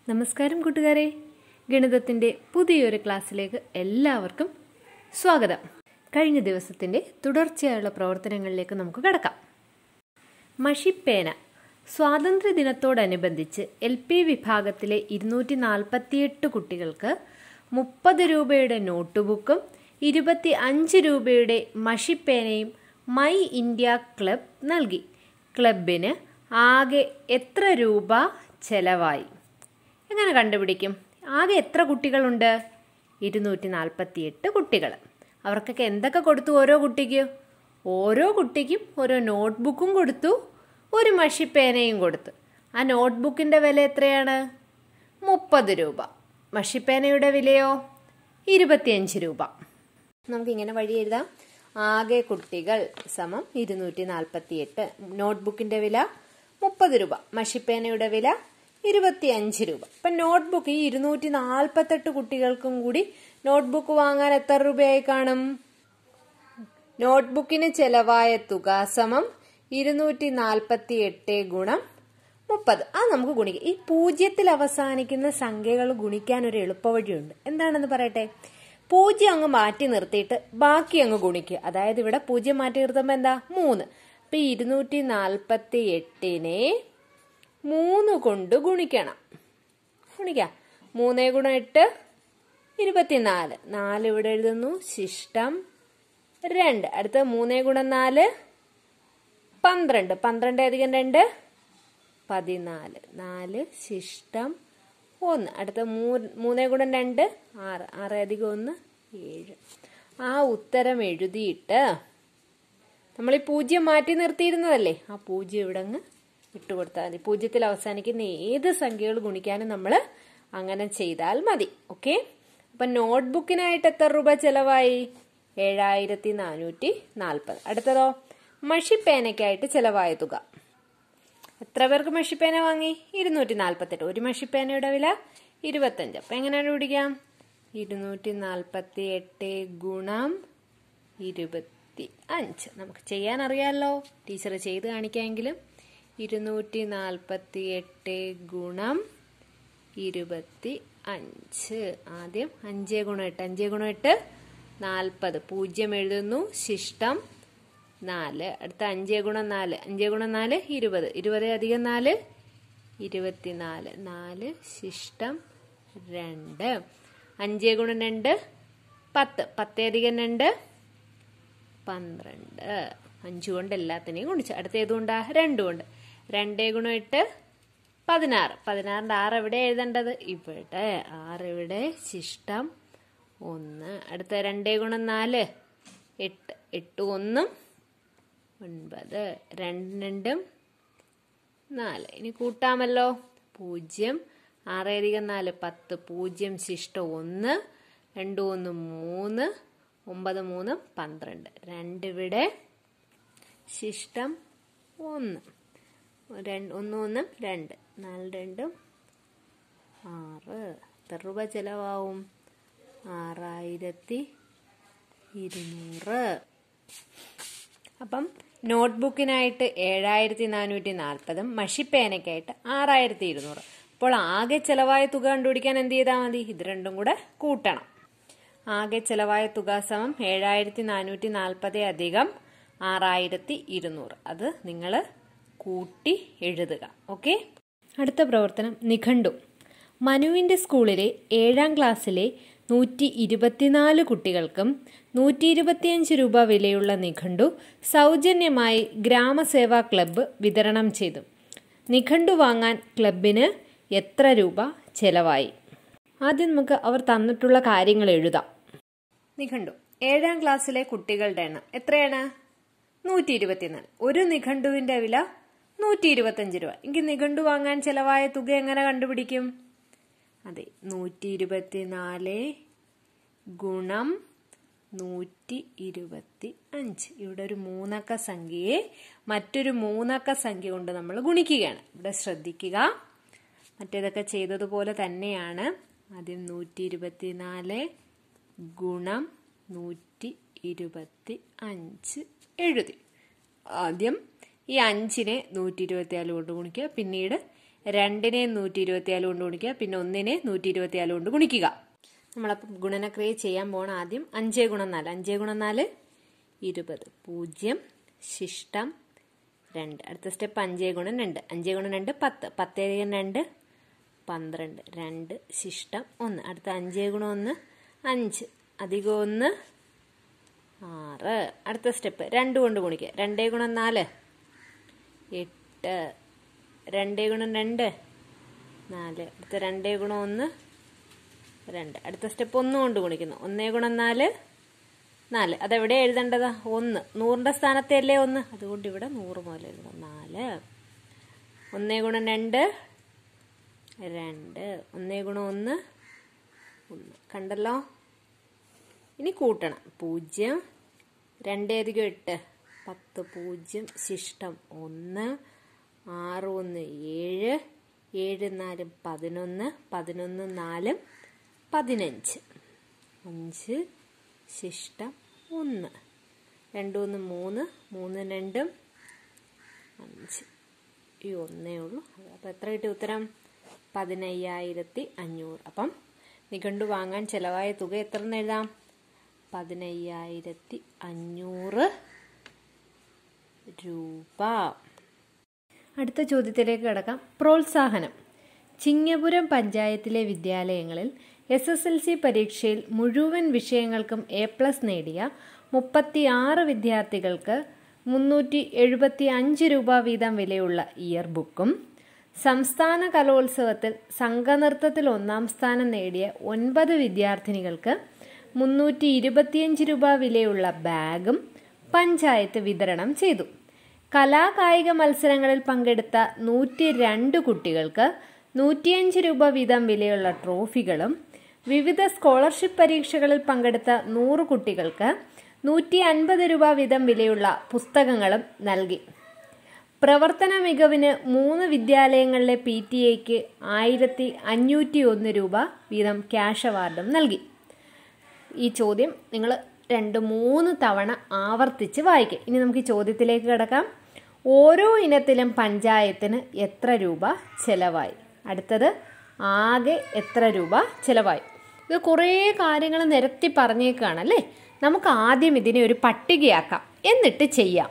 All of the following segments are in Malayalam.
നമസ്കാരം കൂട്ടുകാരെ ഗണിതത്തിൻ്റെ പുതിയൊരു ക്ലാസ്സിലേക്ക് എല്ലാവർക്കും സ്വാഗതം കഴിഞ്ഞ ദിവസത്തിൻ്റെ തുടർച്ചയായുള്ള പ്രവർത്തനങ്ങളിലേക്ക് നമുക്ക് കടക്കാം മഷിപ്പേന സ്വാതന്ത്ര്യ ദിനത്തോടനുബന്ധിച്ച് എൽ പി വിഭാഗത്തിലെ ഇരുന്നൂറ്റി നാൽപ്പത്തിയെട്ട് കുട്ടികൾക്ക് മുപ്പത് രൂപയുടെ നോട്ടുബുക്കും ഇരുപത്തി അഞ്ച് രൂപയുടെ മഷിപ്പേനയും മൈ ഇന്ത്യ ക്ലബ് നൽകി ക്ലബിന് ആകെ എത്ര രൂപ ചെലവായി എങ്ങനെ കണ്ടുപിടിക്കും ആകെ എത്ര കുട്ടികളുണ്ട് ഇരുന്നൂറ്റി നാൽപ്പത്തി എട്ട് കുട്ടികൾ അവർക്കൊക്കെ എന്തൊക്കെ കൊടുത്തു ഓരോ കുട്ടിക്ക് ഓരോ കുട്ടിക്കും ഓരോ നോട്ട്ബുക്കും കൊടുത്തു ഒരു മഷിപ്പേനയും കൊടുത്തു ആ നോട്ട്ബുക്കിൻ്റെ വില എത്രയാണ് മുപ്പത് രൂപ മഷിപ്പേനയുടെ വിലയോ ഇരുപത്തിയഞ്ച് രൂപ നമുക്കിങ്ങനെ വഴി എഴുതാം ആകെ കുട്ടികൾ സമം ഇരുന്നൂറ്റി നാൽപ്പത്തി എട്ട് നോട്ട്ബുക്കിൻ്റെ വില മുപ്പത് രൂപ മഷിപ്പേനയുടെ വില ഇരുപത്തി അഞ്ച് രൂപ ഇപ്പം നോട്ട്ബുക്ക് ഈ ഇരുന്നൂറ്റി നാൽപ്പത്തെട്ട് കുട്ടികൾക്കും കൂടി നോട്ട്ബുക്ക് വാങ്ങാൻ എത്ര രൂപയായി കാണും നോട്ട്ബുക്കിന് ചെലവായ തുക സമം ഇരുന്നൂറ്റി നാൽപ്പത്തി എട്ട് ഗുണം മുപ്പത് ആ നമുക്ക് ഗുണിക്കാം ഈ പൂജ്യത്തിൽ അവസാനിക്കുന്ന സംഖ്യകൾ ഗുണിക്കാൻ ഒരു എളുപ്പവഴിയുണ്ട് എന്താണെന്ന് പറയട്ടെ പൂജ്യം അങ്ങ് മാറ്റി നിർത്തിയിട്ട് ബാക്കി അങ്ങ് ഗുണിക്കുക അതായത് ഇവിടെ പൂജ്യം മാറ്റി നിർത്തുമ്പോൾ എന്താ മൂന്ന് അപ്പൊ ഇരുന്നൂറ്റി നാൽപ്പത്തി എട്ടിനെ മൂന്ന് കൊണ്ട് ഗുണിക്കണം ഗുണിക്കാം മൂന്നേ ഗുണം എട്ട് ഇരുപത്തിനാല് നാല് ഇവിടെ എഴുതുന്നു ശിഷ്ടം രണ്ട് അടുത്ത മൂന്നേ ഗുണം നാല് പന്ത്രണ്ട് പന്ത്രണ്ട് അധികം രണ്ട് പതിനാല് നാല് ശിഷ്ടം ഒന്ന് അടുത്ത മൂ മൂന്നേ ഗുണം രണ്ട് ആറ് ആറ് അധികം ഒന്ന് ഏഴ് ആ ഉത്തരം എഴുതിയിട്ട് നമ്മൾ ഈ പൂജ്യം മാറ്റി നിർത്തിയിരുന്നതല്ലേ ആ പൂജ്യം ഇവിടെ അങ്ങ് ഇട്ട് കൊടുത്താൽ മതി പൂജ്യത്തിൽ അവസാനിക്കുന്ന ഏത് സംഖ്യകൾ ഗുണിക്കാനും നമ്മൾ അങ്ങനെ ചെയ്താൽ മതി ഓക്കെ അപ്പൊ നോട്ട്ബുക്കിനായിട്ട് എത്ര രൂപ ചെലവായി ഏഴായിരത്തി നാനൂറ്റി നാൽപ്പത് അടുത്തതോ മഷിപ്പേനയ്ക്കായിട്ട് ചെലവായ തുക എത്ര പേർക്ക് മഷിപ്പേന വാങ്ങി ഇരുന്നൂറ്റി നാൽപ്പത്തെട്ട് ഒരു മഷിപ്പേനയുടെ വില ഇരുപത്തഞ്ച് അപ്പം എങ്ങനെയാണ് പിടിക്കാം ഇരുന്നൂറ്റി നാൽപ്പത്തി എട്ട് ഗുണം ഇരുപത്തി അഞ്ച് നമുക്ക് ചെയ്യാൻ അറിയാമല്ലോ ടീച്ചർ ചെയ്ത് കാണിക്കാമെങ്കിലും ഇരുന്നൂറ്റി നാൽപ്പത്തി എട്ട് ഗുണം ഇരുപത്തി അഞ്ച് ആദ്യം അഞ്ചേ ഗുണം എട്ട് അഞ്ചേ ഗുണം എട്ട് നാൽപ്പത് പൂജ്യം എഴുതുന്നു ശിഷ്ടം നാല് അടുത്ത അഞ്ചേ ഗുണം നാല് അഞ്ചേ ഗുണം നാല് ഇരുപത് ഇരുപത് അധികം നാല് ഇരുപത്തിനാല് നാല് ശിഷ്ടം രണ്ട് അഞ്ചേ ഗുണം രണ്ട് പത്ത് പത്തേ അധികം രണ്ട് പന്ത്രണ്ട് അഞ്ച് കൊണ്ട് എല്ലാത്തിനെയും ഗുണിച്ചു അടുത്ത ഏതുകൊണ്ടാ രണ്ട് കൊണ്ട് രണ്ടേ ഗുണം എട്ട് പതിനാറ് പതിനാറിൻ്റെ ആറ് എവിടെ എഴുതേണ്ടത് ഇവിടെ ആറ് ഇവിടെ ശിഷ്ടം ഒന്ന് അടുത്ത രണ്ടേ ഗുണം നാല് എട്ട് എട്ട് ഒന്നും ഒൻപത് രണ്ട് രണ്ടും നാല് ഇനി കൂട്ടാമല്ലോ പൂജ്യം ആറ് അധികം നാല് പത്ത് പൂജ്യം ശിഷ്ടം ഒന്ന് രണ്ട് ഒന്ന് മൂന്ന് ഒമ്പത് മൂന്ന് പന്ത്രണ്ട് രണ്ടിവിടെ ശിഷ്ടം ഒന്ന് രണ്ട് ഒന്ന് ഒന്നും രണ്ട് നാല് രണ്ടും ആറ് എത്ര രൂപ ചിലവാവും ആറായിരത്തി ഇരുന്നൂറ് അപ്പം നോട്ട്ബുക്കിനായിട്ട് ഏഴായിരത്തി നാനൂറ്റി നാൽപ്പതും മഷിപ്പേനയ്ക്കായിട്ട് ആറായിരത്തി ഇരുന്നൂറ് അപ്പോൾ ആകെ ചെലവായ തുക കണ്ടുപിടിക്കാൻ എന്ത് ചെയ്താൽ മതി ഇത് രണ്ടും കൂടെ കൂട്ടണം ആകെ ചെലവായ തുക സമം ഏഴായിരത്തി നാനൂറ്റി നാൽപ്പത് അധികം ആറായിരത്തി ഇരുന്നൂറ് അത് നിങ്ങൾ കൂട്ടി എഴുതുക ഓക്കെ അടുത്ത പ്രവർത്തനം നിഘണ്ടു മനുവിൻ്റെ സ്കൂളിലെ ഏഴാം ക്ലാസ്സിലെ നൂറ്റി ഇരുപത്തിനാല് കുട്ടികൾക്കും നൂറ്റി ഇരുപത്തിയഞ്ച് രൂപ വിലയുള്ള നിഘണ്ടു സൗജന്യമായി ഗ്രാമസേവാ ക്ലബ്ബ് വിതരണം ചെയ്തു നിഘണ്ടു വാങ്ങാൻ ക്ലബിന് എത്ര രൂപ ചെലവായി ആദ്യം നമുക്ക് അവർ തന്നിട്ടുള്ള കാര്യങ്ങൾ എഴുതാം നിഘണ്ടു ഏഴാം ക്ലാസ്സിലെ കുട്ടികളുടെ എണ്ണം എത്രയാണ് നൂറ്റി ഇരുപത്തിനാല് ഒരു നിഘണ്ടുവിന്റെ വില നൂറ്റി ഇരുപത്തഞ്ച് രൂപ എങ്കിൽ നിഘണ്ടു വാങ്ങാൻ ചെലവായ തുക എങ്ങനെ കണ്ടുപിടിക്കും അതെ നൂറ്റി ഇരുപത്തിനാല് ഗുണം നൂറ്റി ഇരുപത്തി അഞ്ച് ഇവിടെ ഒരു മൂന്നക്ക സംഖ്യയെ മറ്റൊരു മൂന്നക്ക സംഖ്യ കൊണ്ട് നമ്മൾ ഗുണിക്കുകയാണ് ഇവിടെ ശ്രദ്ധിക്കുക മറ്റേതൊക്കെ ചെയ്തതുപോലെ തന്നെയാണ് ആദ്യം നൂറ്റി ഇരുപത്തിനാല് ഗുണം നൂറ്റി ഇരുപത്തി അഞ്ച് എഴുതി ആദ്യം ഈ അഞ്ചിനെ നൂറ്റി ഇരുപത്തി നാല് കൊണ്ട് ഗുണിക്കുക പിന്നീട് രണ്ടിനെ നൂറ്റി ഇരുപത്തിനാല് കൊണ്ട് ഗുണിക്കുക പിന്നെ ഒന്നിനെ നൂറ്റി ഇരുപത്തിനാല് കൊണ്ട് ഗുണിക്കുക നമ്മളപ്പം ഗുണനക്രിയ ചെയ്യാൻ പോണ ആദ്യം അഞ്ചേ ഗുണം നാല് അഞ്ചേ ഗുണം നാല് ഇരുപത് പൂജ്യം ശിഷ്ടം രണ്ട് അടുത്ത സ്റ്റെപ്പ് അഞ്ചേ ഗുണം രണ്ട് അഞ്ചേ ഗുണം രണ്ട് പത്ത് പത്തേ ഗുണം രണ്ട് പന്ത്രണ്ട് രണ്ട് ശിഷ്ടം ഒന്ന് അടുത്ത അഞ്ചേ ഗുണം ഒന്ന് അഞ്ച് അധികം ഒന്ന് ആറ് അടുത്ത സ്റ്റെപ്പ് രണ്ട് കൊണ്ട് ഗുണിക്കുക രണ്ടേ ഗുണം നാല് എട്ട് രണ്ടേ ഗുണം രണ്ട് നാല് അടുത്ത രണ്ടേ ഗുണം ഒന്ന് രണ്ട് അടുത്ത സ്റ്റെപ്പ് ഒന്ന് കൊണ്ട് ഗുണിക്കുന്നു ഒന്നേ ഗുണം നാല് നാല് അതെവിടെ എഴുതേണ്ടതാ ഒന്ന് നൂറിൻ്റെ സ്ഥാനത്തല്ലേ ഒന്ന് അതുകൊണ്ട് ഇവിടെ നൂറ് മുതൽ എഴുതണം നാല് ഒന്നേ ഗുണം രണ്ട് രണ്ട് ഒന്നേ ഗുണം ഒന്ന് ഒന്ന് കണ്ടല്ലോ ഇനി കൂട്ടണം പൂജ്യം രണ്ട് അധികം എട്ട് പത്ത് പൂജ്യം ശിഷ്ടം ഒന്ന് ആറ് ഒന്ന് ഏഴ് ഏഴ് നാലും പതിനൊന്ന് പതിനൊന്ന് നാലും പതിനഞ്ച് അഞ്ച് ശിഷ്ടം ഒന്ന് രണ്ടൊന്ന് മൂന്ന് മൂന്ന് രണ്ടും അഞ്ച് ഈ ഒന്നേ ഉള്ളൂ അപ്പം എത്ര കിട്ടി ഉത്തരം പതിനയ്യായിരത്തി അഞ്ഞൂറ് അപ്പം നിഘണ്ടു വാങ്ങാൻ ചെലവായ തുക എത്ര എന്ന് എഴുതാം പതിനയ്യായിരത്തി അഞ്ഞൂറ് രൂപ അടുത്ത ചോദ്യത്തിലേക്ക് കിടക്കാം പ്രോത്സാഹനം ചിങ്ങപുരം പഞ്ചായത്തിലെ വിദ്യാലയങ്ങളിൽ എസ് എസ് എൽ സി പരീക്ഷയിൽ മുഴുവൻ വിഷയങ്ങൾക്കും എ പ്ലസ് നേടിയ മുപ്പത്തിയാറ് വിദ്യാർത്ഥികൾക്ക് മുന്നൂറ്റി എഴുപത്തി അഞ്ച് രൂപ വീതം വിലയുള്ള ഇയർ ബുക്കും സംസ്ഥാന കലോത്സവത്തിൽ സംഘനൃത്തത്തിൽ ഒന്നാം സ്ഥാനം നേടിയ ഒൻപത് വിദ്യാർത്ഥിനികൾക്ക് മുന്നൂറ്റി ഇരുപത്തിയഞ്ച് രൂപ വിലയുള്ള ബാഗും പഞ്ചായത്ത് വിതരണം ചെയ്തു കലാകായിക മത്സരങ്ങളിൽ പങ്കെടുത്ത നൂറ്റി രണ്ട് കുട്ടികൾക്ക് നൂറ്റിയഞ്ച് രൂപ വീതം വിലയുള്ള ട്രോഫികളും വിവിധ സ്കോളർഷിപ്പ് പരീക്ഷകളിൽ പങ്കെടുത്ത നൂറ് കുട്ടികൾക്ക് നൂറ്റി അൻപത് രൂപ വീതം വിലയുള്ള പുസ്തകങ്ങളും നൽകി പ്രവർത്തന മികവിന് മൂന്ന് വിദ്യാലയങ്ങളിലെ പി ടി എക്ക് ആയിരത്തി അഞ്ഞൂറ്റി ഒന്ന് രൂപ വീതം ക്യാഷ് അവാർഡും നൽകി ഈ ചോദ്യം നിങ്ങൾ രണ്ട് മൂന്ന് തവണ ആവർത്തിച്ച് വായിക്കുക ഇനി നമുക്ക് ഈ ചോദ്യത്തിലേക്ക് കിടക്കാം ഓരോ ഇനത്തിലും പഞ്ചായത്തിന് എത്ര രൂപ ചെലവായി അടുത്തത് ആകെ എത്ര രൂപ ചെലവായി ഇത് കുറേ കാര്യങ്ങൾ നിരത്തി പറഞ്ഞേക്കാണ് അല്ലേ നമുക്ക് ആദ്യം ഇതിനെ ഒരു പട്ടികയാക്കാം എന്നിട്ട് ചെയ്യാം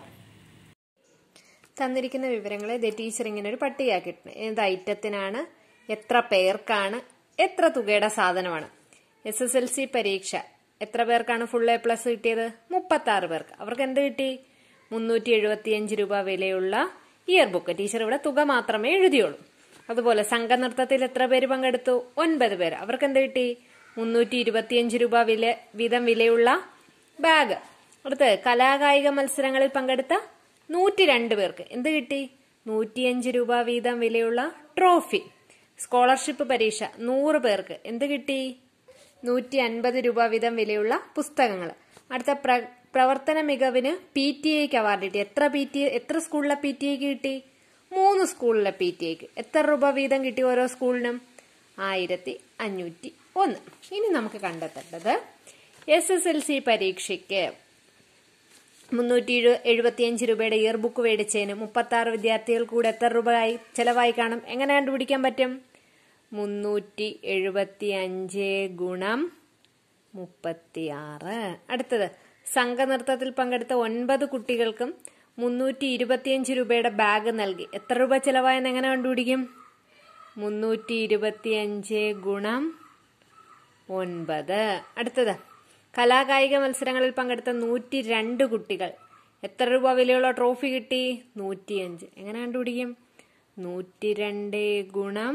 തന്നിരിക്കുന്ന വിവരങ്ങളെ ദ ടീച്ചർ ഇങ്ങനെ ഒരു പട്ടികയാക്കിയിട്ടുണ്ട് ഏത് ഐറ്റത്തിനാണ് എത്ര പേർക്കാണ് എത്ര തുകയുടെ സാധനമാണ് എസ് എസ് എൽ സി പരീക്ഷ എത്ര പേർക്കാണ് ഫുൾ എ പ്ലസ് കിട്ടിയത് മുപ്പത്തി ആറ് പേർക്ക് അവർക്ക് എന്ത് കിട്ടി മുന്നൂറ്റി എഴുപത്തിയഞ്ച് രൂപ വിലയുള്ള ഇയർ ബുക്ക് ടീച്ചർ ഇവിടെ തുക മാത്രമേ എഴുതിയുള്ളൂ അതുപോലെ സംഘനൃത്തത്തിൽ എത്ര പേര് പങ്കെടുത്തു ഒൻപത് പേര് അവർക്ക് എന്ത് കിട്ടി മുന്നൂറ്റി ഇരുപത്തിയഞ്ച് രൂപ വില വീതം വിലയുള്ള ബാഗ് അടുത്ത് കലാകായിക മത്സരങ്ങളിൽ പങ്കെടുത്ത നൂറ്റി രണ്ട് പേർക്ക് എന്ത് കിട്ടി നൂറ്റിയഞ്ച് രൂപ വീതം വിലയുള്ള ട്രോഫി സ്കോളർഷിപ്പ് പരീക്ഷ നൂറ് പേർക്ക് എന്ത് കിട്ടി നൂറ്റി അൻപത് രൂപ വീതം വിലയുള്ള പുസ്തകങ്ങൾ അടുത്ത പ്ര പ്രവർത്തന മികവിന് പി ടി എക്ക് അവാർഡ് കിട്ടി എത്ര പി ടി എത്ര സ്കൂളിലെ പി ടി എക്ക് കിട്ടി മൂന്ന് സ്കൂളിലെ പി ടി എക്ക് എത്ര രൂപ വീതം കിട്ടി ഓരോ സ്കൂളിനും ആയിരത്തി അഞ്ഞൂറ്റി ഒന്ന് ഇനി നമുക്ക് കണ്ടെത്തേണ്ടത് എസ് എസ് എൽ സി പരീക്ഷയ്ക്ക് മുന്നൂറ്റി എഴുപത്തിയഞ്ച് രൂപയുടെ ഇയർ ബുക്ക് മേടിച്ചതിന് മുപ്പത്തി ആറ് വിദ്യാർത്ഥികൾ കൂടെ എത്ര രൂപയായി ചെലവായി കാണും എങ്ങനെ കണ്ടുപിടിക്കാൻ പറ്റും മുന്നൂറ്റി എഴുപത്തി അഞ്ച് ഗുണം മുപ്പത്തിയാറ് അടുത്തത് സംഘനൃത്തത്തിൽ പങ്കെടുത്ത ഒൻപത് കുട്ടികൾക്കും മുന്നൂറ്റി ഇരുപത്തിയഞ്ച് രൂപയുടെ ബാഗ് നൽകി എത്ര രൂപ ചെലവായെന്ന് എങ്ങനെ കണ്ടുപിടിക്കും മുന്നൂറ്റി ഇരുപത്തിയഞ്ച് ഗുണം ഒൻപത് അടുത്തത് കലാകായിക മത്സരങ്ങളിൽ പങ്കെടുത്ത നൂറ്റി രണ്ട് കുട്ടികൾ എത്ര രൂപ വിലയുള്ള ട്രോഫി കിട്ടി നൂറ്റിയഞ്ച് എങ്ങനെ കണ്ടുപിടിക്കും നൂറ്റി രണ്ട് ഗുണം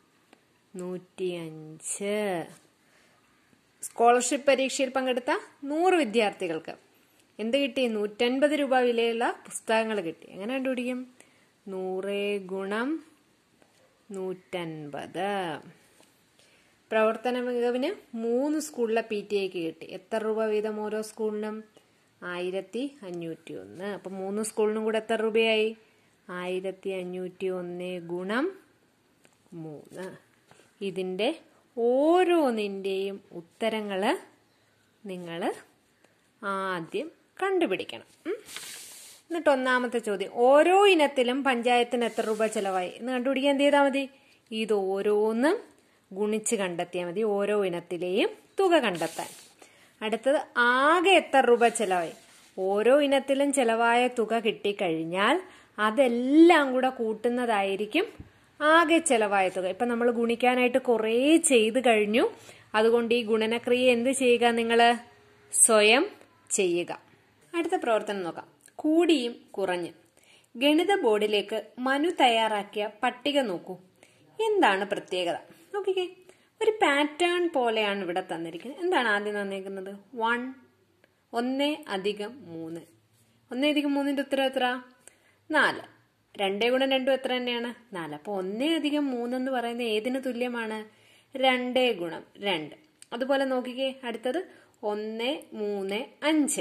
നൂറ്റിയഞ്ച് സ്കോളർഷിപ്പ് പരീക്ഷയിൽ പങ്കെടുത്ത നൂറ് വിദ്യാർത്ഥികൾക്ക് എന്ത് കിട്ടി നൂറ്റൻപത് രൂപ വിലയുള്ള പുസ്തകങ്ങൾ കിട്ടി എങ്ങനെ കണ്ടുപിടിക്കും നൂറ് ഗുണം നൂറ്റൻപത് പ്രവർത്തന മികവിന് മൂന്ന് സ്കൂളിലെ പി ടി എക്ക് കിട്ടി എത്ര രൂപ വീതം ഓരോ സ്കൂളിനും ആയിരത്തി അഞ്ഞൂറ്റി ഒന്ന് അപ്പം മൂന്ന് സ്കൂളിനും കൂടെ എത്ര രൂപയായി ആയിരത്തി അഞ്ഞൂറ്റി ഒന്ന് ഗുണം മൂന്ന് ഇതിൻ്റെ ഓരോന്നിൻ്റെയും ഉത്തരങ്ങൾ നിങ്ങൾ ആദ്യം കണ്ടുപിടിക്കണം എന്നിട്ട് ഒന്നാമത്തെ ചോദ്യം ഓരോ ഇനത്തിലും പഞ്ചായത്തിന് എത്ര രൂപ ചെലവായി എന്ന് കണ്ടുപിടിക്കാൻ എന്ത് ചെയ്താൽ മതി ഇത് ഓരോന്നും ഗുണിച്ച് കണ്ടെത്തിയാൽ മതി ഓരോ ഇനത്തിലെയും തുക കണ്ടെത്താൻ അടുത്തത് ആകെ എത്ര രൂപ ചെലവായി ഓരോ ഇനത്തിലും ചെലവായ തുക കിട്ടിക്കഴിഞ്ഞാൽ അതെല്ലാം കൂടെ കൂട്ടുന്നതായിരിക്കും ആകെ ചെലവായ തുക ഇപ്പൊ നമ്മൾ ഗുണിക്കാനായിട്ട് കുറേ ചെയ്തു കഴിഞ്ഞു അതുകൊണ്ട് ഈ ഗുണനക്രിയ എന്ത് ചെയ്യുക നിങ്ങൾ സ്വയം ചെയ്യുക അടുത്ത പ്രവർത്തനം നോക്കാം കൂടിയും കുറഞ്ഞും ഗണിത ബോർഡിലേക്ക് മനു തയ്യാറാക്കിയ പട്ടിക നോക്കൂ എന്താണ് പ്രത്യേകത നോക്കിക്കേ ഒരു പാറ്റേൺ പോലെയാണ് ഇവിടെ തന്നിരിക്കുന്നത് എന്താണ് ആദ്യം തന്നിരിക്കുന്നത് വൺ ഒന്ന് അധികം മൂന്ന് ഒന്ന് അധികം മൂന്നിന്റെ ഉത്തരം എത്ര നാല് രണ്ടേ ഗുണം രണ്ടും എത്ര തന്നെയാണ് നാല് അപ്പോൾ ഒന്നേ അധികം മൂന്നെന്ന് പറയുന്നത് ഏതിന് തുല്യമാണ് രണ്ടേ ഗുണം രണ്ട് അതുപോലെ നോക്കിക്കേ അടുത്തത് ഒന്ന് മൂന്ന് അഞ്ച്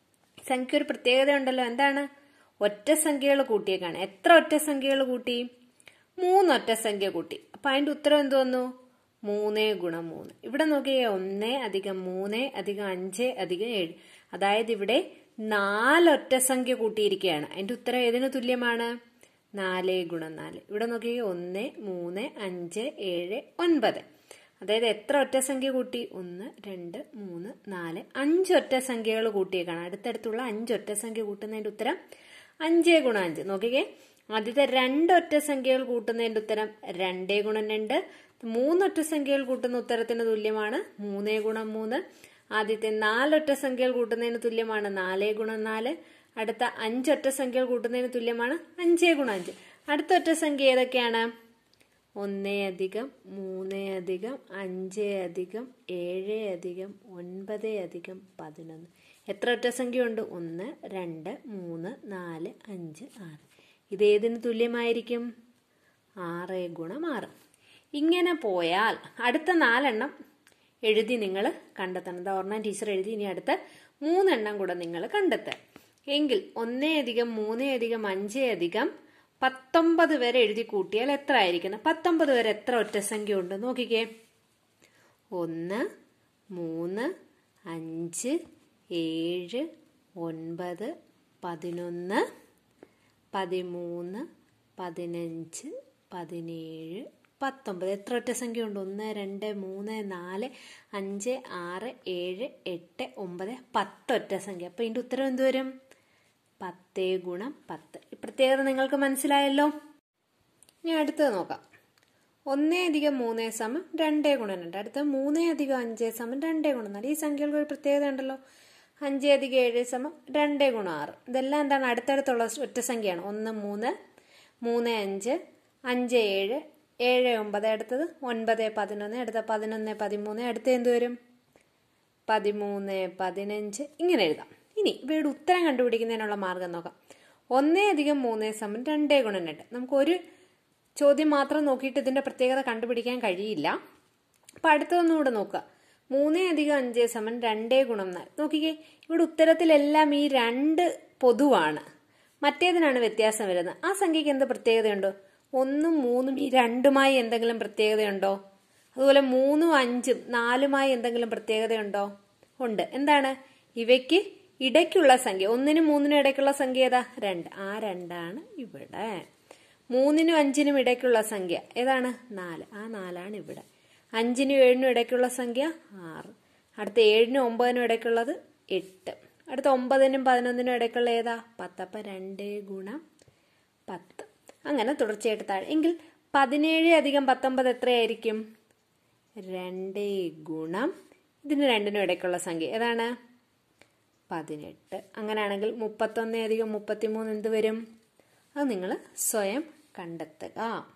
സംഖ്യ ഒരു പ്രത്യേകത ഉണ്ടല്ലോ എന്താണ് ഒറ്റ സംഖ്യകൾ കൂട്ടിയേക്കാണ് എത്ര ഒറ്റ സംഖ്യകൾ കൂട്ടി മൂന്ന് ഒറ്റ സംഖ്യ കൂട്ടി അപ്പൊ അതിന്റെ ഉത്തരം എന്ത് വന്നു മൂന്ന് ഗുണം മൂന്ന് ഇവിടെ നോക്കിയേ ഒന്ന് അധികം മൂന്ന് അധികം അഞ്ച് അധികം ഏഴ് അതായത് ഇവിടെ നാലൊറ്റ സംഖ്യ കൂട്ടിയിരിക്കുകയാണ് അതിന്റെ ഉത്തരം ഏതിന് തുല്യമാണ് നാല് ഗുണം നാല് ഇവിടെ നോക്കിയേ ഒന്ന് മൂന്ന് അഞ്ച് ഏഴ് ഒൻപത് അതായത് എത്ര ഒറ്റ സംഖ്യ കൂട്ടി ഒന്ന് രണ്ട് മൂന്ന് നാല് അഞ്ച് ഒറ്റ സംഖ്യകൾ കൂട്ടിയേക്കാണ് അടുത്തടുത്തുള്ള അഞ്ച് ഒറ്റ സംഖ്യ കൂട്ടുന്നതിന്റെ ഉത്തരം അഞ്ചേ ഗുണം അഞ്ച് നോക്കിക്കേ ആദ്യത്തെ രണ്ട് ഒറ്റ സംഖ്യകൾ കൂട്ടുന്നതിന്റെ ഉത്തരം രണ്ടേ ഗുണം രണ്ട് മൂന്നൊറ്റ സംഖ്യകൾ കൂട്ടുന്ന ഉത്തരത്തിന് തുല്യമാണ് മൂന്നേ ഗുണം മൂന്ന് ആദ്യത്തെ നാലൊറ്റ സംഖ്യകൾ കൂട്ടുന്നതിന് തുല്യമാണ് നാലേ ഗുണം നാല് അടുത്ത അഞ്ചൊറ്റ സംഖ്യകൾ കൂട്ടുന്നതിന് തുല്യമാണ് അഞ്ചേ ഗുണം അഞ്ച് അടുത്ത ഒറ്റ സംഖ്യ ഏതൊക്കെയാണ് ഒന്ന് അധികം മൂന്ന് അധികം അഞ്ച് അധികം ഏഴ് അധികം ഒൻപത് അധികം പതിനൊന്ന് എത്ര ഒറ്റ സംഖ്യ ഉണ്ട് ഒന്ന് രണ്ട് മൂന്ന് നാല് അഞ്ച് ആറ് ഇത് ഏതിന് തുല്യമായിരിക്കും ആറ് ഗുണം ആറ് ഇങ്ങനെ പോയാൽ അടുത്ത നാലെണ്ണം എഴുതി നിങ്ങൾ കണ്ടെത്തണം ദാ ഒരെണ്ണം ടീച്ചർ എഴുതി ഇനി അടുത്ത മൂന്നെണ്ണം കൂടെ നിങ്ങൾ കണ്ടെത്തുക എങ്കിൽ ഒന്നേ അധികം മൂന്നേ അധികം അഞ്ചേ അധികം പത്തൊമ്പത് വരെ എഴുതി കൂട്ടിയാൽ എത്ര ആയിരിക്കണം പത്തൊമ്പത് വരെ എത്ര ഒറ്റ സംഖ്യ ഉണ്ട് നോക്കിക്കേ ഒന്ന് മൂന്ന് അഞ്ച് ഏഴ് ഒൻപത് പതിനൊന്ന് പതിമൂന്ന് പതിനഞ്ച് പതിനേഴ് പത്തൊമ്പത് എത്ര ഒറ്റ സംഖ്യ ഉണ്ട് ഒന്ന് രണ്ട് മൂന്ന് നാല് അഞ്ച് ആറ് ഏഴ് എട്ട് ഒമ്പത് പത്ത് ഒറ്റ സംഖ്യ അപ്പൊ ഇതിന്റെ ഉത്തരം എന്ത് വരും പത്തേ ഗുണം പത്ത് ഈ പ്രത്യേകത നിങ്ങൾക്ക് മനസ്സിലായല്ലോ ഇനി അടുത്തത് നോക്കാം ഒന്നേ അധികം മൂന്നേ സമം രണ്ടേ ഗുണം രണ്ട് അടുത്ത മൂന്നേ അധികം അഞ്ചേ സമം രണ്ടേ ഗുണം നാല് ഈ സംഖ്യകൾക്ക് ഒരു പ്രത്യേകത ഉണ്ടല്ലോ അഞ്ചേ അധികം ഏഴ് സമം രണ്ടേ ഗുണം ആറ് ഇതെല്ലാം എന്താണ് അടുത്തടുത്തുള്ള ഒറ്റ സംഖ്യയാണ് ഒന്ന് മൂന്ന് മൂന്ന് അഞ്ച് അഞ്ച് ഏഴ് ഏഴ് ഒമ്പത് അടുത്തത് ഒൻപത് പതിനൊന്ന് അടുത്ത പതിനൊന്ന് പതിമൂന്ന് അടുത്ത എന്ത് വരും പതിമൂന്ന് പതിനഞ്ച് ഇങ്ങനെ എഴുതാം ഇനി ഇവയുടെ ഉത്തരം കണ്ടുപിടിക്കുന്നതിനുള്ള മാർഗം നോക്കാം ഒന്നേ അധികം മൂന്നേ സമം രണ്ടേ ഗുണം രണ്ട് നമുക്ക് ഒരു ചോദ്യം മാത്രം നോക്കിയിട്ട് ഇതിന്റെ പ്രത്യേകത കണ്ടുപിടിക്കാൻ കഴിയില്ല അപ്പൊ അടുത്തതൊന്നും കൂടെ നോക്കുക മൂന്നേ അധികം അഞ്ചേ സമം രണ്ടേ ഗുണം നാല് നോക്കിക്കേ ഇവിടെ ഉത്തരത്തിലെല്ലാം ഈ രണ്ട് പൊതുവാണ് മറ്റേതിനാണ് വ്യത്യാസം വരുന്നത് ആ സംഖ്യക്ക് എന്ത് പ്രത്യേകതയുണ്ടോ ഒന്നും മൂന്നും ഈ രണ്ടുമായി എന്തെങ്കിലും പ്രത്യേകതയുണ്ടോ അതുപോലെ മൂന്നും അഞ്ചും നാലുമായി എന്തെങ്കിലും പ്രത്യേകതയുണ്ടോ ഉണ്ട് എന്താണ് ഇവയ്ക്ക് ഇടയ്ക്കുള്ള സംഖ്യ ഒന്നിനും മൂന്നിനും ഇടയ്ക്കുള്ള സംഖ്യ ഏതാ രണ്ട് ആ രണ്ടാണ് ഇവിടെ മൂന്നിനും അഞ്ചിനും ഇടയ്ക്കുള്ള സംഖ്യ ഏതാണ് നാല് ആ നാലാണ് ഇവിടെ അഞ്ചിനും ഏഴിനും ഇടയ്ക്കുള്ള സംഖ്യ ആറ് അടുത്ത ഏഴിനും ഒമ്പതിനും ഇടയ്ക്കുള്ളത് എട്ട് അടുത്ത ഒമ്പതിനും പതിനൊന്നിനും ഇടയ്ക്കുള്ള ഏതാ പത്ത് അപ്പം രണ്ട് ഗുണം പത്ത് അങ്ങനെ തുടർച്ചയായിട്ട് താഴെ എങ്കിൽ പതിനേഴ് അധികം പത്തൊമ്പത് എത്രയായിരിക്കും രണ്ട് ഗുണം ഇതിന് രണ്ടിനും ഇടയ്ക്കുള്ള സംഖ്യ ഏതാണ് പതിനെട്ട് അങ്ങനെയാണെങ്കിൽ മുപ്പത്തൊന്ന് അധികം മുപ്പത്തിമൂന്ന് എന്ത് വരും അത് നിങ്ങൾ സ്വയം കണ്ടെത്തുക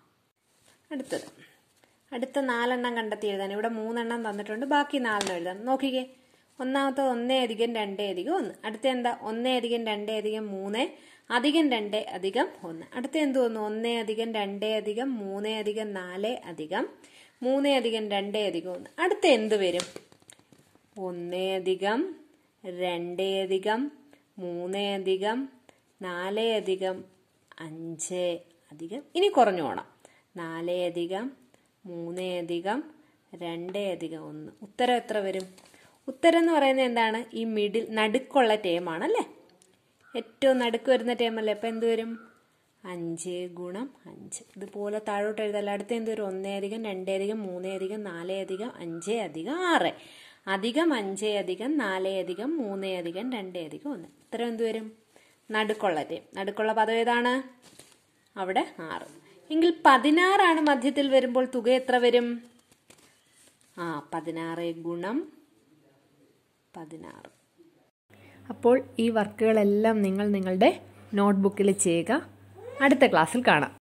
അടുത്തത് അടുത്ത നാലെണ്ണം കണ്ടെത്തി എഴുതാൻ ഇവിടെ മൂന്നെണ്ണം തന്നിട്ടുണ്ട് ബാക്കി നാലെണ്ണം എഴുതാൻ നോക്കിക്കേ ഒന്നാമത്തെ ഒന്നേ അധികം രണ്ടേ അധികം ഒന്ന് അടുത്ത എന്താ ഒന്നേ അധികം രണ്ടേ അധികം മൂന്ന് അധികം രണ്ടേ അധികം ഒന്ന് അടുത്ത എന്ത് വന്നു ഒന്നേ അധികം രണ്ടേ അധികം മൂന്നേ അധികം നാല് അധികം മൂന്നേ അധികം രണ്ടേ അധികം ഒന്ന് അടുത്ത എന്ത് വരും ഒന്നേ അധികം രണ്ടേ അധികം മൂന്നേ അധികം നാലേ അധികം അഞ്ച് അധികം ഇനി കുറഞ്ഞു പോണം നാലേ അധികം മൂന്നേ അധികം രണ്ടേ അധികം ഒന്ന് ഉത്തരം എത്ര വരും ഉത്തരം എന്ന് പറയുന്നത് എന്താണ് ഈ മിഡിൽ നടുക്കുള്ള ടേമാണ് അല്ലേ ഏറ്റവും നടുക്ക് വരുന്ന ടേമല്ലേ അപ്പം എന്ത് വരും അഞ്ച് ഗുണം അഞ്ച് ഇതുപോലെ താഴോട്ട് എഴുതല്ല അടുത്ത എന്ത് വരും ഒന്നേ അധികം രണ്ടേ അധികം മൂന്നേ അധികം നാലേ അധികം അഞ്ചേ അധികം ആറ് അധികം അഞ്ചേ അധികം നാലേ അധികം മൂന്നേ അധികം രണ്ടേ അധികം ഒന്ന് ഇത്ര എന്ത് വരും നടുക്കുള്ള ടീം നടുക്കുള്ള പദം ഏതാണ് അവിടെ ആറ് എങ്കിൽ പതിനാറാണ് മധ്യത്തിൽ വരുമ്പോൾ തുക എത്ര വരും ആ പതിനാറ് ഗുണം പതിനാറ് അപ്പോൾ ഈ വർക്കുകളെല്ലാം നിങ്ങൾ നിങ്ങളുടെ നോട്ട്ബുക്കിൽ ചെയ്യുക അടുത്ത ക്ലാസ്സിൽ കാണാം